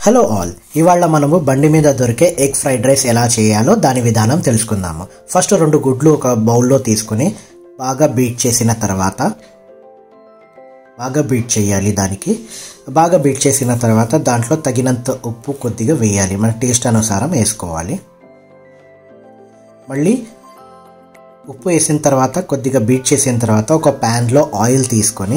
hello all ఇవాళ మనము బండి మీద దొరికే ఎగ్ ఫ్రైడ్ రైస్ ఎలా చేయాలో దాని విధానం తెలుసుకుందాము ఫస్ట్ రెండు గుడ్లు ఒక బౌల్లో తీసుకుని బాగా బీట్ చేసిన తర్వాత బాగా బీట్ చేయాలి దానికి బాగా బీట్ చేసిన తర్వాత దాంట్లో తగినంత ఉప్పు కొద్దిగా వేయాలి మన టేస్ట్ అనుసారం వేసుకోవాలి మళ్ళీ ఉప్పు వేసిన తర్వాత కొద్దిగా బీట్ చేసిన తర్వాత ఒక ప్యాన్లో ఆయిల్ తీసుకొని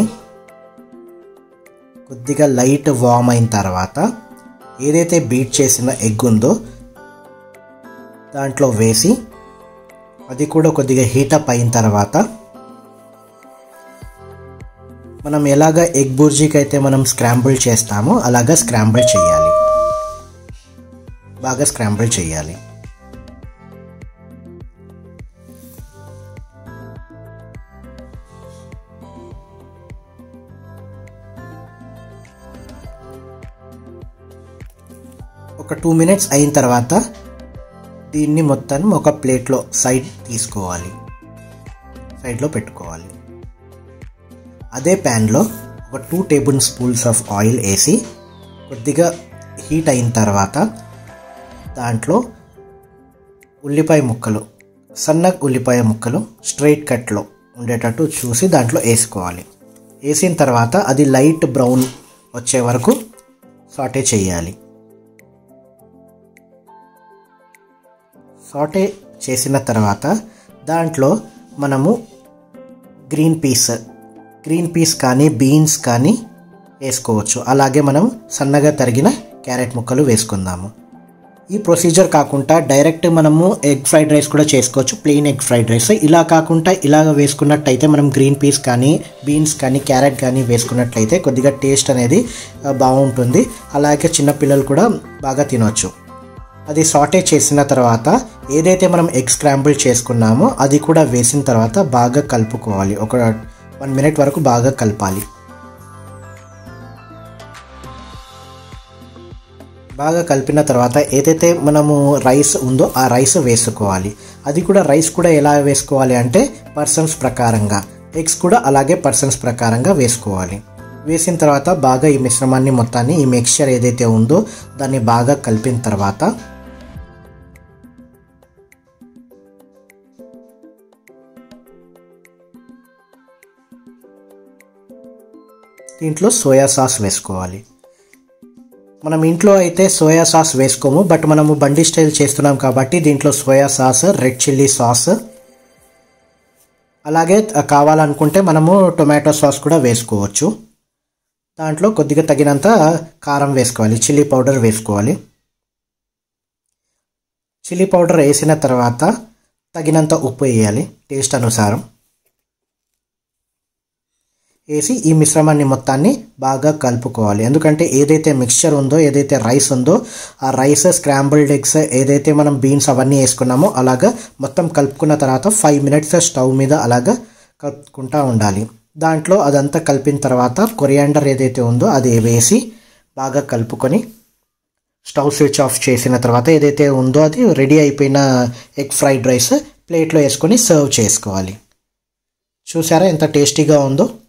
కొద్దిగా లైట్ వామ్ అయిన తర్వాత ఏదైతే బీట్ చేసిన ఎగ్ ఉందో దాంట్లో వేసి అది కూడా కొద్దిగా హీటప్ అయిన తర్వాత మనం ఎలాగ ఎగ్ బుర్జీకి అయితే మనం స్క్రాంబుల్ చేస్తామో అలాగా స్క్రాంబుల్ చేయాలి బాగా స్క్రాంబుల్ చేయాలి ఒక టూ మినిట్స్ అయిన తర్వాత దీన్ని మొత్తం ఒక ప్లేట్లో సైడ్ తీసుకోవాలి సైడ్లో పెట్టుకోవాలి అదే ప్యాన్లో ఒక two table spoons of oil వేసి కొద్దిగా హీట్ అయిన తర్వాత దాంట్లో ఉల్లిపాయ ముక్కలు సన్న ఉల్లిపాయ ముక్కలు స్ట్రైట్ కట్లో ఉండేటట్టు చూసి దాంట్లో వేసుకోవాలి వేసిన తర్వాత అది లైట్ బ్రౌన్ వచ్చే వరకు సాటే చేయాలి సాటే చేసిన తర్వాత దాంట్లో మనము గ్రీన్ పీస్ గ్రీన్ పీస్ కానీ బీన్స్ కానీ వేసుకోవచ్చు అలాగే మనం సన్నగా తరిగిన క్యారెట్ ముక్కలు వేసుకుందాము ఈ ప్రొసీజర్ కాకుండా డైరెక్ట్ మనము ఎగ్ ఫ్రైడ్ రైస్ కూడా చేసుకోవచ్చు ప్లెయిన్ ఎగ్ ఫ్రైడ్ రైస్ ఇలా కాకుండా ఇలాగ వేసుకున్నట్టయితే మనం గ్రీన్ పీస్ కానీ బీన్స్ కానీ క్యారెట్ కానీ వేసుకున్నట్లయితే కొద్దిగా టేస్ట్ అనేది బాగుంటుంది అలాగే చిన్నపిల్లలు కూడా బాగా తినవచ్చు అది సాటే చేసిన తర్వాత ఏదైతే మనం ఎగ్ స్క్రాంబుల్ చేసుకున్నామో అది కూడా వేసిన తర్వాత బాగా కలుపుకోవాలి ఒక వన్ మినిట్ వరకు బాగా కలపాలి బాగా కలిపిన తర్వాత ఏదైతే మనము రైస్ ఉందో ఆ రైస్ వేసుకోవాలి అది కూడా రైస్ కూడా ఎలా వేసుకోవాలి అంటే పర్సన్స్ ప్రకారంగా ఎగ్స్ కూడా అలాగే పర్సన్స్ ప్రకారంగా వేసుకోవాలి వేసిన తర్వాత బాగా ఈ మిశ్రమాన్ని మొత్తాన్ని ఈ మిక్చర్ ఏదైతే ఉందో దాన్ని బాగా కలిపిన తర్వాత దీంట్లో సోయా సాస్ వేసుకోవాలి మనం ఇంట్లో అయితే సోయా సాస్ వేసుకోము బట్ మనము బండి స్టైల్ చేస్తున్నాం కాబట్టి దీంట్లో soya sauce red chilli sauce అలాగే కావాలనుకుంటే మనము టొమాటో సాస్ కూడా వేసుకోవచ్చు దాంట్లో కొద్దిగా తగినంత కారం వేసుకోవాలి చిల్లీ పౌడర్ వేసుకోవాలి చిల్లీ పౌడర్ వేసిన తర్వాత తగినంత ఉప్పు వేయాలి టేస్ట్ అనుసారం వేసి ఈ మిశ్రమాన్ని మొత్తాన్ని బాగా కలుపుకోవాలి ఎందుకంటే ఏదైతే మిక్స్చర్ ఉందో ఏదైతే రైస్ ఉందో ఆ రైస్ స్క్రాంబుల్డ్ ఎగ్స్ ఏదైతే మనం బీన్స్ అవన్నీ వేసుకున్నామో అలాగా మొత్తం కలుపుకున్న తర్వాత ఫైవ్ మినిట్స్ స్టవ్ మీద అలాగా కలుపుకుంటూ ఉండాలి దాంట్లో అదంతా కలిపిన తర్వాత కొరియాండర్ ఏదైతే ఉందో అది వేసి బాగా కలుపుకొని స్టవ్ స్విచ్ ఆఫ్ చేసిన తర్వాత ఏదైతే ఉందో అది రెడీ అయిపోయిన ఎగ్ ఫ్రైడ్ రైస్ ప్లేట్లో వేసుకొని సర్వ్ చేసుకోవాలి చూసారా ఎంత టేస్టీగా ఉందో